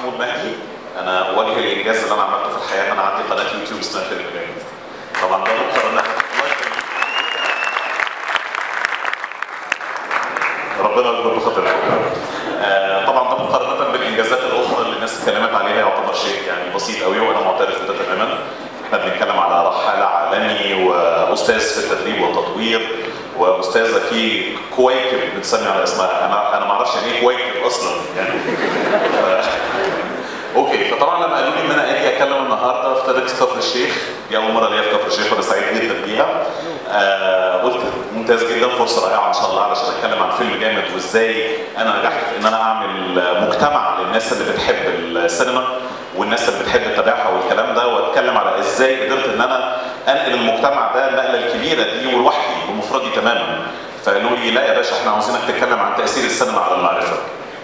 محمود مهدي انا وجه الانجاز اللي انا عملته في الحياه انا عندي قناه يوتيوب اسمها فيلم جامد طبعا ده مقارنه ربنا يكبر بخاطركم آه، طبعا ده مقارنه بالانجازات الاخرى اللي الناس اتكلمت عليها يعتبر شيء يعني بسيط قوي وانا معترف بده تماما احنا بنتكلم على رحاله عالمي واستاذ في التدريب والتطوير واستاذه في كويكب بتسمي على اسمها انا انا ما اعرفش يعني ايه كويكب اصلا يعني ف... اوكي فطبعا لما قالوا لي ان انا اجي اتكلم النهارده في تدريس كفر الشيخ دي اول مره ليا في كفر الشيخ وانا سعيد جدا بيها آه قلت ممتاز جدا فرصه رائعه ان شاء الله علشان اتكلم عن فيلم جامد وازاي انا نجحت في ان انا اعمل مجتمع للناس اللي بتحب السينما والناس اللي بتحب تتابعها والكلام ده واتكلم على ازاي قدرت ان انا انقل المجتمع ده النقله الكبيره دي لوحدي بمفردي تماما فقالوا لي لا يا باشا احنا عاوزينك تتكلم عن تاثير السينما على المعرفه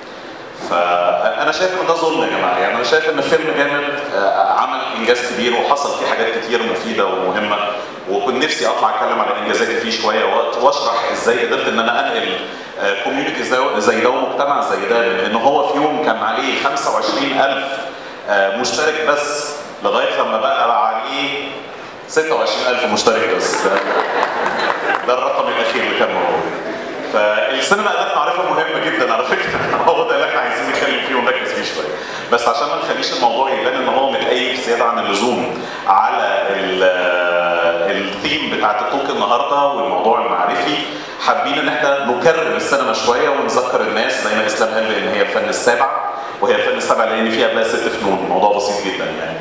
فانا شايف ان ده ظلم يا جماعه يعني انا شايف ان فيلم جامد آه، عمل انجاز كبير وحصل فيه حاجات كتير مفيده ومهمه وكنت نفسي اطلع اتكلم على انجازاتي فيه شويه وأ- واشرح ازاي قدرت ان انا انقل كوميونتي زي ده ومجتمع زي ده لان هو في يوم كان عليه 25000 آه، مشترك بس لغايه لما بقى عليه 26000 مشترك بس ده, ده الرقم الاخير اللي كان موجود فالسينما اداه معرفه مهمه جدا على فكره هو ده اللي احنا عايزين نتكلم فيه ونركز فيه شويه بس عشان ما نخليش الموضوع يبان ان هو متأيف زياده عن اللزوم على ال- الثيم بتاعت التوك النهارده والموضوع المعرفي حابين ان احنا نكرر السينما شويه ونذكر الناس زي ما الاسلام قال ان هي الفن السابع وهي الفن السابع لان فيها بقى ست فنون الموضوع بسيط جدا يعني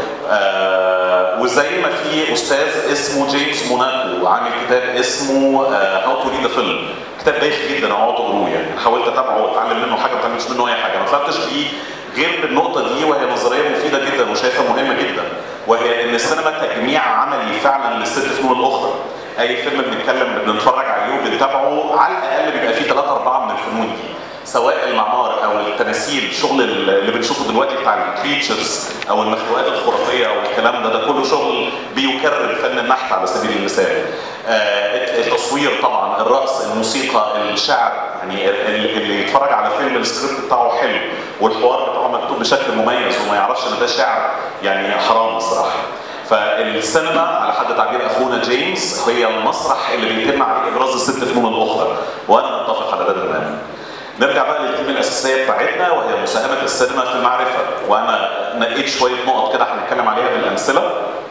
آه وزي ما في استاذ اسمه جيمس موناكو عامل كتاب اسمه هاو تو ريد فيلم كتاب بايخ جدا انا اقعد اقراه يعني حاولت اتابعه واتعلم منه حاجه ما اتعلمتش منه اي حاجه ما طلعتش بيه غير بالنقطه دي وهي نظريه مفيده جدا وشايفها مهمه جدا وهي ان السينما تجميع عملي فعلا للست فنون الاخرى اي فيلم بنتكلم بنتفرج عليه وبنتابعه على الاقل بيبقى فيه ثلاثه اربعه من الفنون دي سواء المعمار او التماثيل شغل اللي بنشوفه دلوقتي بتاع الكريتشرز او المخلوقات الخرافيه او الكلام ده ده كله شغل بيكرر فن النحت على سبيل المثال. آه التصوير طبعا الرقص الموسيقى الشعر يعني ال- اللي يتفرج على فيلم السكريبت بتاعه حلو والحوار بتاعه مكتوب بشكل مميز وما يعرفش ان ده شعر يعني حرام الصراحه. فالسينما على حد تعبير اخونا جيمس هي المسرح اللي بيتم عليه ابراز الست فنون الاخرى وانا متفق على ده تماما. نرجع بقى للتيمة الأساسية بتاعتنا وهي مساهمة السينما في المعرفة وأنا نقيت شوية نقط كده هنتكلم عليها بالأمثلة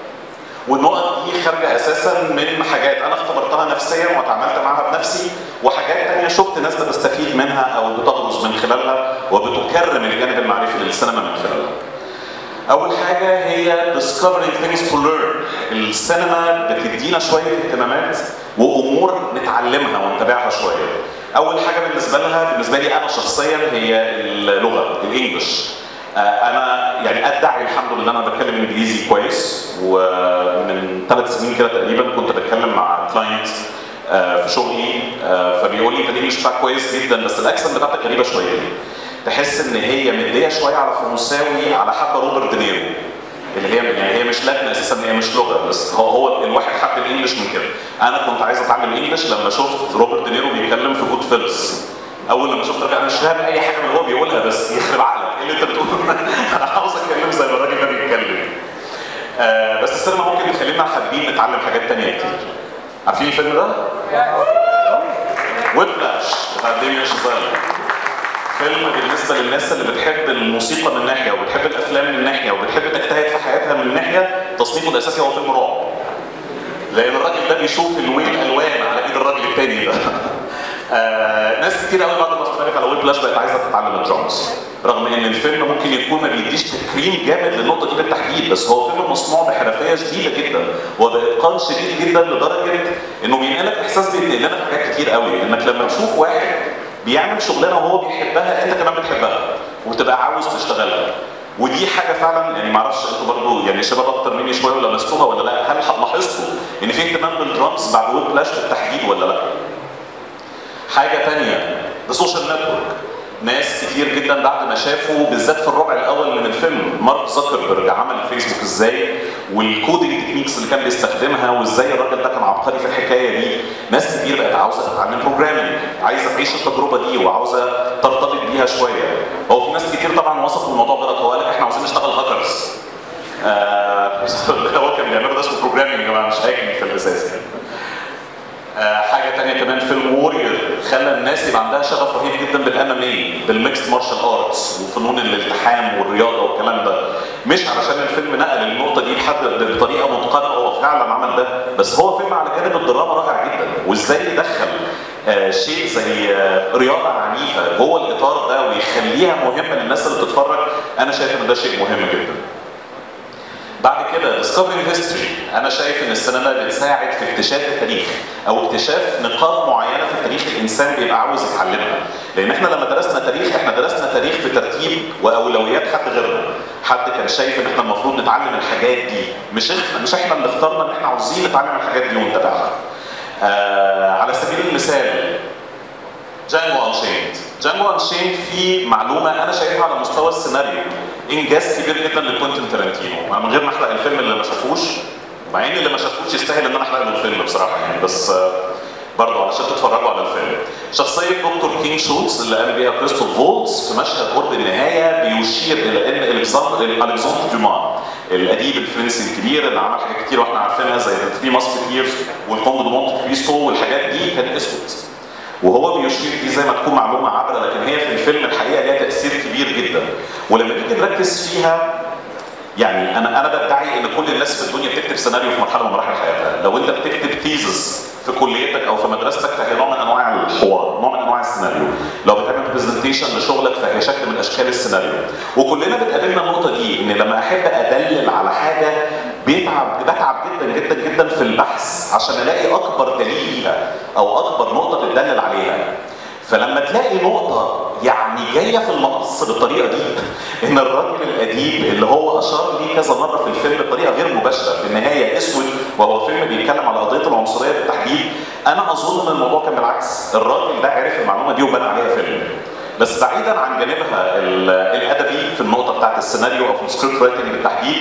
والنقط دي خارجة أساسا من حاجات أنا اختبرتها نفسيا وتعاملت معاها بنفسي وحاجات تانية شفت ناس بتستفيد منها أو بتدرس من خلالها وبتكرم الجانب المعرفي للسينما من خلالها. أول حاجة هي discovering things to learn السينما بتدينا شوية اهتمامات وأمور نتعلمها ونتابعها شوية أول حاجة بالنسبة لها بالنسبة لي أنا شخصيا هي اللغة الإنجليش آه، أنا يعني أدعي الحمد لله أنا بتكلم إنجليزي كويس ومن ثلاث سنين كده تقريبا كنت بتكلم مع كلاينت في شغلي آه، فبيقول لي انت الانجليش بتاعك كويس جدا بس الاكسنت بتاعتك غريبه شويه تحس ان هي مديه شويه على فرنساوي على حبه روبرت دينيرو اللي هي يعني هي مش لكنه اساسا هي مش لغه بس هو هو الواحد حب الانجليش من كده انا كنت عايز اتعلم انجليش لما شفت روبرت دينيرو بيتكلم في جود فيلز اول لما شفت انا مش فاهم اي حاجه من اللي هو بيقولها بس يخرب عقلك ايه اللي انت بتقوله انا عاوز اتكلم زي ما الراجل ده بيتكلم آه بس السينما ممكن تخلينا حابين نتعلم حاجات تانية كتير عارفين الفيلم ده؟ ويبلاش بتاع ديميان شازيل فيلم بالنسبه للناس اللي بتحب الموسيقى من ناحيه وبتحب الافلام من ناحيه وبتحب تجتهد في حياتها من ناحيه تصنيفه الاساسي هو فيلم رعب لان الراجل ده بيشوف الويل الوان على ايد الراجل التاني ده آه ناس كتير قوي بعد ما اتفرجت على ويب لاش بقت عايزه تتعلم الدرامز رغم ان الفيلم ممكن يكون ما بيديش تكريم جامد للنقطه دي بالتحديد بس هو فيلم مصنوع بحرفيه شديده جدا وباتقان شديد جدا لدرجه انه بينقلك احساس بينقلنا في حاجات كتير قوي انك لما تشوف واحد بيعمل شغلانه وهو بيحبها انت كمان بتحبها وتبقى عاوز تشتغلها ودي حاجه فعلا يعني ما اعرفش انتوا برضه يعني شباب اكتر مني شويه ولا لمستوها ولا لا هل لاحظتوا ان في اهتمام بالدرامز بعد ويب لاش بالتحديد ولا لا؟ حاجه ثانيه السوشيال نتورك ناس كتير جدا بعد ما شافوا بالذات في الربع الاول من الفيلم مارك زكربرج عمل الفيسبوك ازاي والكودنج تكنيكس اللي كان بيستخدمها وازاي الراجل ده كان عبقري في الحكايه دي ناس كتير بقت عاوزه تتعلم بروجرامينج عايزه تعيش التجربه دي وعاوزه ترتبط بيها شويه هو في ناس كتير طبعا وصفوا الموضوع غلط هو قال لك احنا عاوزين نشتغل هاكرز آه اللي هو كان بيعمله ده اسمه بروجرامينج يا جماعه مش هاكينج في الاساس يعني آه حاجه تانية كمان فيلم وورير خلى الناس يبقى عندها شغف رهيب جدا بالام ام اي بالميكس مارشال ارتس وفنون الالتحام والرياضه والكلام ده مش علشان الفيلم نقل النقطه دي لحد بطريقه متقنه هو فعلا عمل ده بس هو فيلم على جانب الدراما رائع جدا وازاي يدخل آه شيء زي آه رياضه عنيفه جوه الاطار ده ويخليها مهمه للناس اللي بتتفرج انا شايف ان ده شيء مهم جدا بعد كده ديسكفرينج هيستوري انا شايف ان السينما بتساعد في اكتشاف التاريخ او اكتشاف نقاط معينه في التاريخ الانسان بيبقى عاوز يتعلمها لان احنا لما درسنا تاريخ احنا درسنا تاريخ بترتيب واولويات حد غيرنا حد كان شايف ان احنا المفروض نتعلم الحاجات دي مش احنا مش احنا اللي اخترنا ان احنا عاوزين نتعلم الحاجات دي ونتابعها آه على سبيل المثال جانجو انشيند جانجو انشيند فيه معلومه انا شايفها على مستوى السيناريو انجاز كبير جدا لكوينتين تارانتينو من غير ما احرق الفيلم اللي ما شافوش مع ان اللي ما شافوش يستاهل ان انا احرق له الفيلم بصراحه يعني بس برضه علشان تتفرجوا على الفيلم شخصيه دكتور كينج شولتز اللي قام بيها كريستوف فولتز في مشهد قرب النهايه بيشير الى ان الكسندر الكسندر دوما الاديب الفرنسي الكبير اللي عمل حاجات كتير واحنا عارفينها زي ثري ماسكتيرز والكونج دو مونت كريستو والحاجات دي كان اسود وهو بيشير دي زي ما تكون معلومه عابره لكن هي في الفيلم الحقيقه ليها تاثير كبير جدا ولما نيجي نركز فيها يعني انا انا بدعي ان كل الناس في الدنيا بتكتب سيناريو في مرحله من مراحل حياتها لو انت بتكتب ثيزس في كليتك او في مدرستك فهي نوع من انواع الحوار نوع من انواع السيناريو لو بتعمل برزنتيشن لشغلك فهي شكل من اشكال السيناريو وكلنا بتقابلنا النقطه دي ان لما احب ادلل على حاجه بيتعب بتعب جدا جدا جدا في البحث عشان الاقي اكبر دليل ليها او اكبر نقطه بتدلل عليها فلما تلاقي نقطة يعني جاية في المقص بالطريقة دي إن الراجل الأديب اللي هو أشار ليه كذا مرة في الفيلم بطريقة غير مباشرة في النهاية أسود وهو فيلم بيتكلم على قضية العنصرية بالتحديد أنا أظن إن الموضوع كان بالعكس الراجل ده عرف المعلومة دي وبنى عليها فيلم بس بعيدا عن جانبها الادبي في النقطه بتاعت السيناريو او في السكريبت رايتنج بالتحديد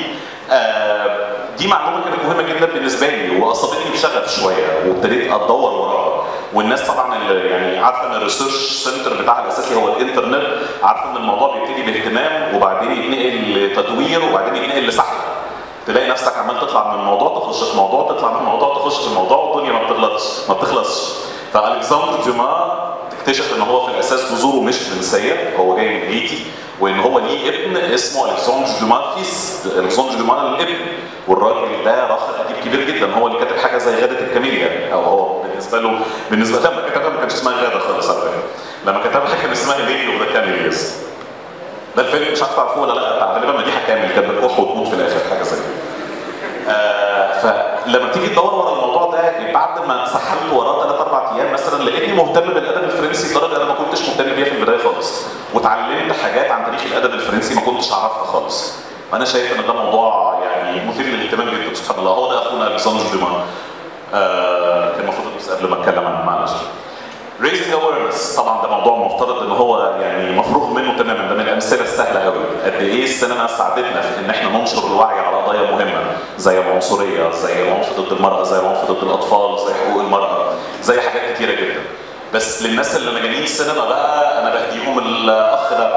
آه دي معلومه كانت مهمه جدا بالنسبه لي واصابتني بشغف شويه وابتديت ادور وراها والناس طبعا اللي يعني عارفه ان الريسيرش سنتر بتاعها الاساسي هو الانترنت عارفه ان الموضوع بيبتدي باهتمام وبعدين يتنقل لتدوير وبعدين يتنقل لسحب تلاقي نفسك عمال تطلع من موضوع تخش في موضوع تطلع من موضوع تخش في موضوع والدنيا ما بتغلطش ما بتخلصش فالكسندر ديوما اكتشف ان هو في الاساس جذوره مش فرنسيه هو جاي من هيتي وان هو ليه ابن اسمه الكسندر دوما فيس الكسندر دوما الابن والراجل ده راخر اديب كبير جدا هو اللي كاتب حاجه زي غاده الكاميليا او هو بالنسبه له بالنسبه له لما كتبها ما كانش اسمها غاده خالص على فكره لما كتبها كان اسمها ليدي اوف ذا كاميلياز ده الفيلم مش عارف تعرفوه ولا لا بتاع غالبا مديحه كامل كانت بتروح وتموت في الاخر حاجه زي كده آه فلما تيجي تدور ورا الموضوع ده بعد ما سحبت وراه ثلاث اربع ايام مثلا لقيتني مهتم بالادب الفرنسي لدرجه انا ما كنتش مهتم بيها في البدايه خالص وتعلمت حاجات عن تاريخ الادب الفرنسي ما كنتش اعرفها خالص وانا شايف ان ده موضوع يعني مثير للاهتمام جدا سبحان الله هو ده اخونا الكسندر ديما آه كان المفروض بس قبل ما اتكلم عنه معلش raising awareness طبعا ده موضوع مفترض ان هو يعني مفروغ منه تماما ده من الامثله السهله قوي قد ايه السينما ساعدتنا في ان احنا ننشر الوعي على قضايا مهمه زي العنصريه زي العنف ضد المراه زي العنف ضد الاطفال زي حقوق المراه زي حاجات كتيره جدا بس للناس اللي مجانين السينما بقى انا بهديهم الاخ ده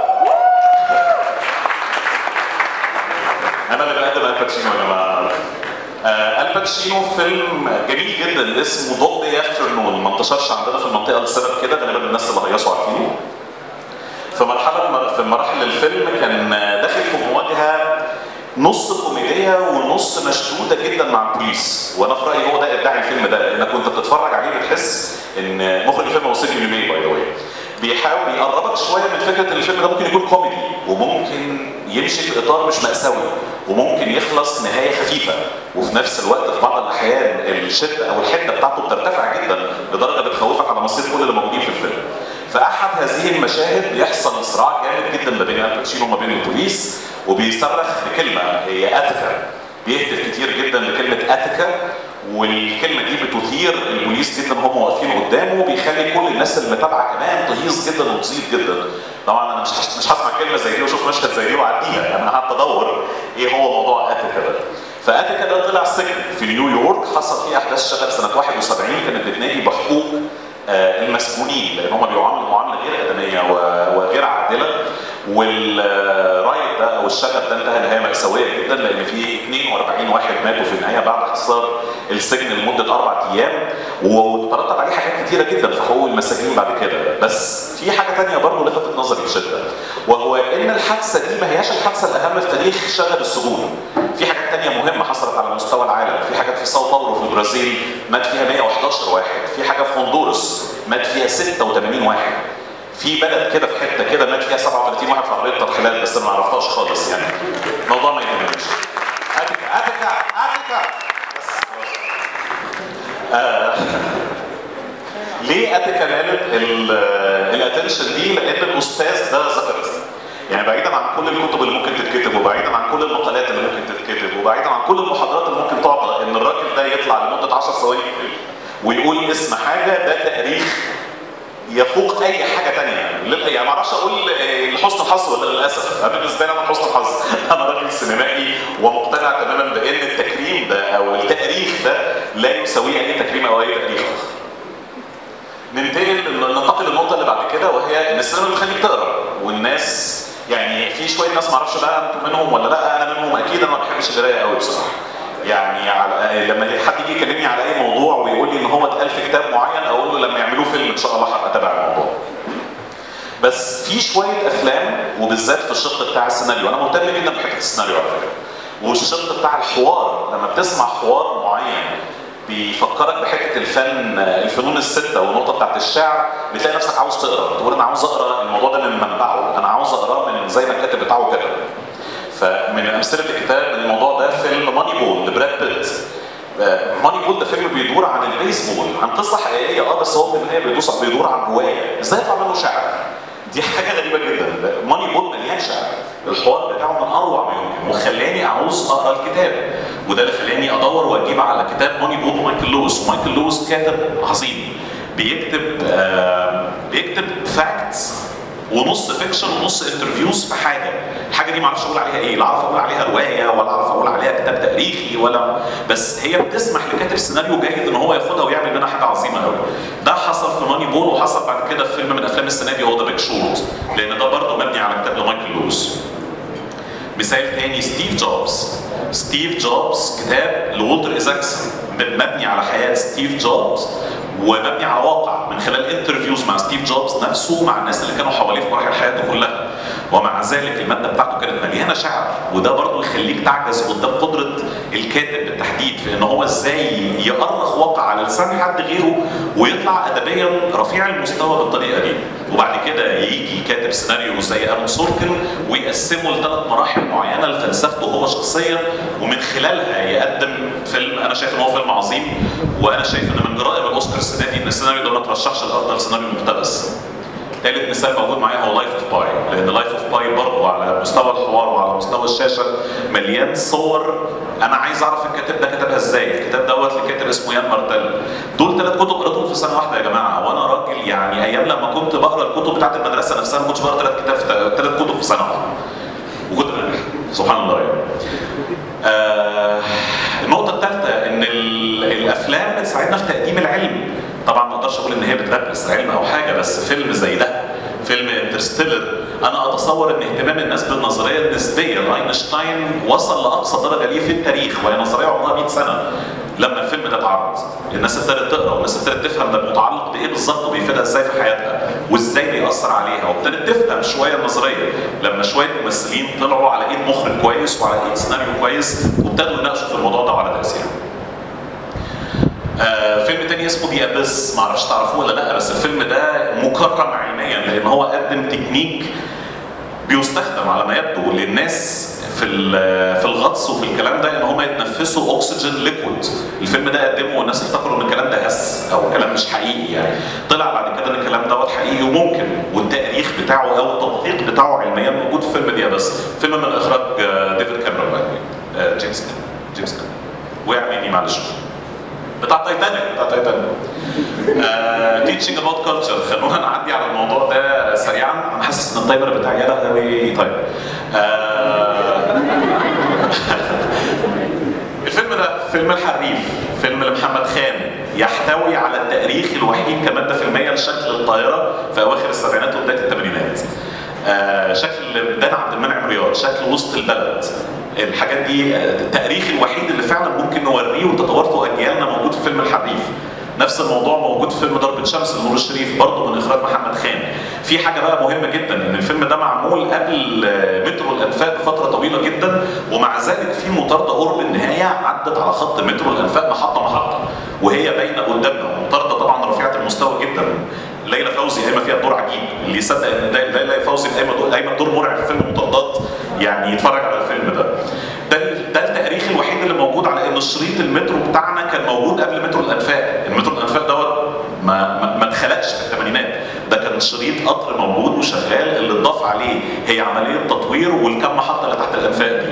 انا اللي بقدم الباتشينو يا جماعه آه الباتشينو فيلم جميل جدا اسمه دوج داي افترنون ما انتشرش عندنا في المنطقه لسبب كده غالبا الناس اللي هيصوا عارفينه في مرحله في مراحل الفيلم كان داخل في مواجهه نص كوميديه ونص مشدوده جدا مع البوليس وانا في رايي هو ده ابداع الفيلم ده لانك وانت بتتفرج عليه بتحس ان مخرج الفيلم هو سيدي ميمي باي ذا واي بيحاول يقربك شويه من فكره ان الفيلم ده ممكن يكون كوميدي وممكن يمشي في اطار مش ماساوي وممكن يخلص نهايه خفيفه وفي نفس الوقت في بعض الاحيان الشده او الحده بتاعته بترتفع جدا لدرجه بتخوفك على مصير كل اللي موجودين في الفيلم. فاحد هذه المشاهد بيحصل صراع جامد جدا ما بين الباتشينو وما بين البوليس وبيصرخ بكلمه هي اتيكا بيهتف كتير جدا لكلمه اتيكا والكلمه دي بتثير البوليس جدا هم واقفين قدامه بيخلي كل الناس اللي تابعه كمان تهيص جدا وتصيب جدا طبعا انا مش مش هسمع كلمه زي دي واشوف مشهد زي دي واعديها انا قعدت ادور ايه هو موضوع اتيكا ده فاتيكا ده طلع سجن في نيويورك حصل فيه احداث شغب سنه 71 كانت بتنادي بحقوق آه، المسجونين لان هم بيعاملوا معامله غير ادميه و- وغير عادله والرايت ده او الشغب ده انتهى نهايه مأساويه جدا لان في 42 واحد ماتوا في النهايه بعد حصار السجن لمده اربع ايام وترتب عليه حاجات كتيره جدا في حقوق المساجين بعد كده بس في حاجه تانية برضه لفتت نظري بشده وهو ان الحادثه دي ما هياش الحادثه الاهم في تاريخ شغب السجون في حاجات تانية مهمة حصلت على مستوى العالم، في حاجات في ساو باولو في البرازيل مات فيها 111 واحد، في حاجة في هندوراس مات فيها 86 واحد. في بلد كده في حتة كده مات فيها 37 واحد في عملية ترحيلات بس أنا ما عرفتهاش خالص يعني. الموضوع ما يهمنيش. أتيكا أتيكا أتيكا بس خلاص. آه، ليه اتيكا نالت الاتنشن دي؟ لان الاستاذ ده ذكرست. يعني بعيدا عن كل الكتب اللي ممكن تتكتب وبعيدا عن كل المقالات اللي ممكن تتكتب وبعيدا عن كل المحاضرات اللي ممكن تعطى ان الراجل ده يطلع لمده 10 ثواني ويقول اسم حاجه ده تاريخ يفوق اي حاجه تانية لل- يعني ما اعرفش اقول آه، لحسن الحظ ولا للاسف انا بالنسبه لي انا حسن الحظ انا راجل سينمائي ومقتنع تماما بان التكريم ده او التاريخ ده لا يساويه اي تكريم او اي تاريخ اخر ننتقل ننتقل للنقطه اللي بعد كده وهي ان السينما بتخليك تقرا والناس يعني في شويه ناس ما اعرفش بقى انتم منهم ولا لا انا منهم اكيد انا ما بحبش القرايه قوي بصراحه يعني على لما حد يجي يكلمني على اي موضوع ويقول لي ان هو اتقال في كتاب معين اقول له لما يعملوه فيلم ان شاء الله هبقى اتابع الموضوع بس في شويه افلام وبالذات في الشق بتاع السيناريو انا مهتم جدا بحته السيناريو على فكره والشق بتاع الحوار لما بتسمع حوار معين بيفكرك بحته الفن الفنون السته والنقطه بتاعت الشعر بتلاقي نفسك عاوز تقرا تقول انا عاوز اقرا الموضوع ده من منبعه انا عاوز اقراه من زي ما الكاتب بتاعه كتب فمن امثله الكتاب الموضوع ده فيلم ماني بول لبراد بيت ماني بول ده فيلم بيدور عن البيسبول عن قصه حقيقيه اه بس هو في النهايه بيدوس بيدور عن روايه ازاي يطلع منه شعر دي حاجه غريبه جدا ماني بول مليان شعر الحوار بتاعه من اروع ما يمكن وخلاني عاوز اقرا الكتاب وده اللي خلاني ادور واجيب على كتاب ماني بول ومايكل لويس ومايكل لويس كاتب عظيم بيكتب آه بيكتب فاكتس ونص فيكشن ونص انترفيوز في حاجه الحاجه دي ما اعرفش اقول عليها ايه لا اعرف اقول عليها روايه ولا اعرف اقول عليها كتاب تاريخي ولا بس هي بتسمح لكاتب سيناريو جاهز ان هو ياخدها ويعمل منها حاجه عظيمه قوي ده حصل في ماني بول وحصل بعد كده في فيلم من افلام السنه دي هو ذا بيج شورت لان ده برضه مبني على كتاب لمايكل لويس مثال تاني ستيف جوبز ستيف جوبز كتاب لولتر ايزاكسون مبني على حياه ستيف جوبز ومبني على واقع من خلال انترفيوز مع ستيف جوبز نفسه مع الناس اللي كانوا حواليه في مراحل حياته كلها ومع ذلك الماده بتاعته كانت مليانه شعر وده برضه يخليك تعجز قدام قدره الكاتب بالتحديد في ان هو ازاي يأرخ واقع على لسان حد غيره ويطلع ادبيا رفيع المستوى بالطريقه دي وبعد كده يجي كاتب سيناريو زي ارون سوركن ويقسمه لثلاث مراحل معينه لفلسفته هو شخصيا ومن خلالها يقدم فيلم انا شايف ان هو فيلم عظيم وانا شايف ان من جرائم الاوسكار السنه دي ان السيناريو ده ما ترشحش لافضل سيناريو مقتبس ثالث مثال موجود معايا هو لايف اوف باي لان لايف اوف باي برضه على مستوى الحوار وعلى مستوى الشاشه مليان صور انا عايز اعرف الكاتب ده كتبها ازاي الكتاب دوت لكاتب اسمه يان مارتل دول ثلاث كتب قريتهم في سنه واحده يا جماعه وانا راجل يعني ايام لما كنت بقرا الكتب بتاعت المدرسه نفسها ما كنتش بقرا ثلاث كتاب ثلاث كتب في سنه واحده وكنت بنجح سبحان الله يعني آه النقطة الثالثة إن ال- الأفلام بتساعدنا في تقديم العلم. طبعا ما أقدرش أقول إن هي بتلبس علم أو حاجة بس فيلم زي ده فيلم انترستيلر أنا أتصور إن اهتمام الناس بالنظرية النسبية لاينشتاين وصل لأقصى درجة ليه في التاريخ وهي نظرية عمرها 100 سنة لما الفيلم ده اتعرض الناس ابتدت تقرا والناس ابتدت تفهم ده متعلق بايه بالظبط وبيفيدها ازاي في حياتها وازاي بيأثر عليها وابتدت تفهم شويه النظريه لما شويه ممثلين طلعوا على ايد مخرج كويس وعلى ايد سيناريو كويس وابتدوا يناقشوا في الموضوع ده وعلى تاثيره. آه فيلم تاني اسمه دي ابس معرفش تعرفوه ولا لا بس الفيلم ده مكرم علميا لان هو قدم تكنيك بيستخدم على ما يبدو للناس في ال- في الغطس وفي الكلام ده ان هم يتنفسوا اكسجين ليكويد الفيلم ده قدمه والناس افتكروا ان الكلام ده هس او كلام مش حقيقي يعني طلع بعد كده ان الكلام دوت حقيقي وممكن والتاريخ بتاعه او التطبيق بتاعه علميا موجود في فيلم دي بس فيلم من اخراج آه، ديفيد كاميرون بقى. آه، جيمس كاميرون جيمس كاميرون وقع مني معلش بتاع تايتانيك بتاع تايتانيك تيتشنج اباوت كلتشر خلونا نعدي على الموضوع ده سريعا انا حاسس ان التايمر بتاعي يا لهوي طيب آه، الفيلم ده فيلم الحريف فيلم لمحمد خان يحتوي على التاريخ الوحيد كماده فيلميه لشكل القاهره في اواخر السبعينات وبدايه الثمانينات. آه شكل ميدان عبد المنعم رياض، شكل وسط البلد. الحاجات دي آه، التاريخ الوحيد اللي فعلا ممكن نوريه وتطورته اجيالنا موجود في فيلم الحريف. نفس الموضوع موجود في فيلم ضربة شمس لنور الشريف برضه من اخراج محمد خان. في حاجه بقى مهمه جدا ان الفيلم ده معمول قبل آه، مترو الانفاق بفتره طويله جدا ومع ذلك في مطارده قرب النهايه عدت على خط مترو الانفاق محطه محطه وهي باينه قدامنا مطارده طبعا رفيعه المستوى جدا ليلى فوزي قايمه فيها دور عجيب اللي يصدق ان ده- ليلى فوزي قايمه دور قايمه دور مرعب في فيلم مطاردات يعني يتفرج على الفيلم ده ده ال- ده التاريخ الوحيد اللي موجود على ان شريط المترو بتاعنا كان موجود قبل مترو الانفاق المترو الانفاق دوت ما ما, ما اتخلقش في الثمانينات ده كان شريط قطر موجود وشغال اللي اتضاف عليه هي عمليه تطوير والكم محطه اللي تحت الانفاق دي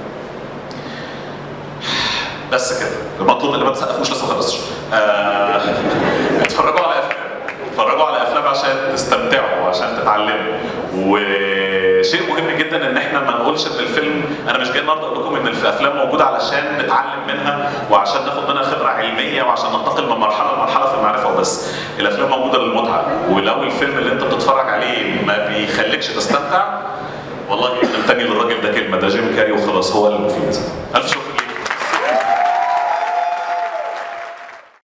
بس كده المطلوب اللي ما تسقفوش لسه ما خلصش آه، اتفرجوا على افلام اتفرجوا على افلام عشان تستمتعوا وعشان تتعلموا وشيء مهم جدا ان احنا ما نقولش ان الفيلم انا مش جاي النهارده اقول لكم ان الافلام موجوده علشان نتعلم منها وعشان ناخد منها خبره علميه وعشان ننتقل من مرحله لمرحله في المعرفه وبس الافلام موجوده للمتعه ولو الفيلم اللي انت بتتفرج عليه ما بيخليكش تستمتع والله انتني للراجل ده كلمه ده جيم كاري وخلاص هو المفيد الف شكر